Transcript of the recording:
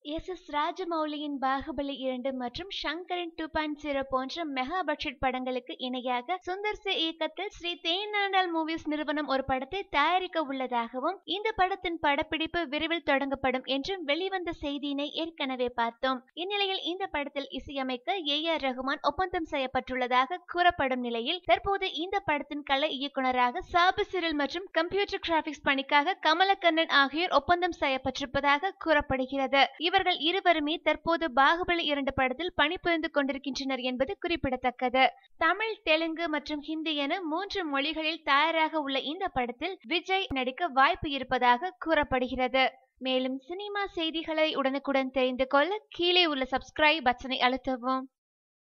S S ராஜமௌலியின் Baahubali இரண்டு மற்றும் ஷங்கரின் டூ பாயிண்ட் ஜீரோ போன்ற மெகா பட்ஜெட் படங்களுக்கு இணையாக சுந்தர் சி இயக்கத்தில் ஸ்ரீ தேனாண்டால் மூவிஸ் நிறுவனம் ஒரு படத்தை தயாரிக்க உள்ளதாகவும் இந்த படத்தின் படப்பிடிப்பு விரைவில் தொடங்கப்படும் என்றும் வெளிவந்த செய்தியினை ஏற்கனவே பார்த்தோம் இந்நிலையில் இந்த படத்தில் இசையமைக்க ஏ ஆர் ரகுமான் ஒப்பந்தம் செய்யப்பட்டுள்ளதாக கூறப்படும் நிலையில் தற்போது இந்த படத்தின் கலை இயக்குனராக சாபு சிறில் மற்றும் கம்ப்யூட்டர் கிராபிக்ஸ் பணிக்காக கமலக்கண்ணன் ஆகியோர் ஒப்பந்தம் செய்யப்பட்டிருப்பதாக கூறப்படுகிறது இவர்கள் இருவருமே தற்போது பாகுபலி இரண்டு படத்தில் பணிபுரிந்து கொண்டிருக்கின்றனர் என்பது குறிப்பிடத்தக்கது தமிழ் தெலுங்கு மற்றும் ஹிந்தி என மூன்று மொழிகளில் தயாராக உள்ள இந்த படத்தில் விஜய் நடிக்க வாய்ப்பு இருப்பதாக கூறப்படுகிறது மேலும் சினிமா செய்திகளை உடனுக்குடன் தெரிந்து கொள்ள கீழே உள்ள சப்ஸ்கிரைப் பட்டனை அழுத்தவும்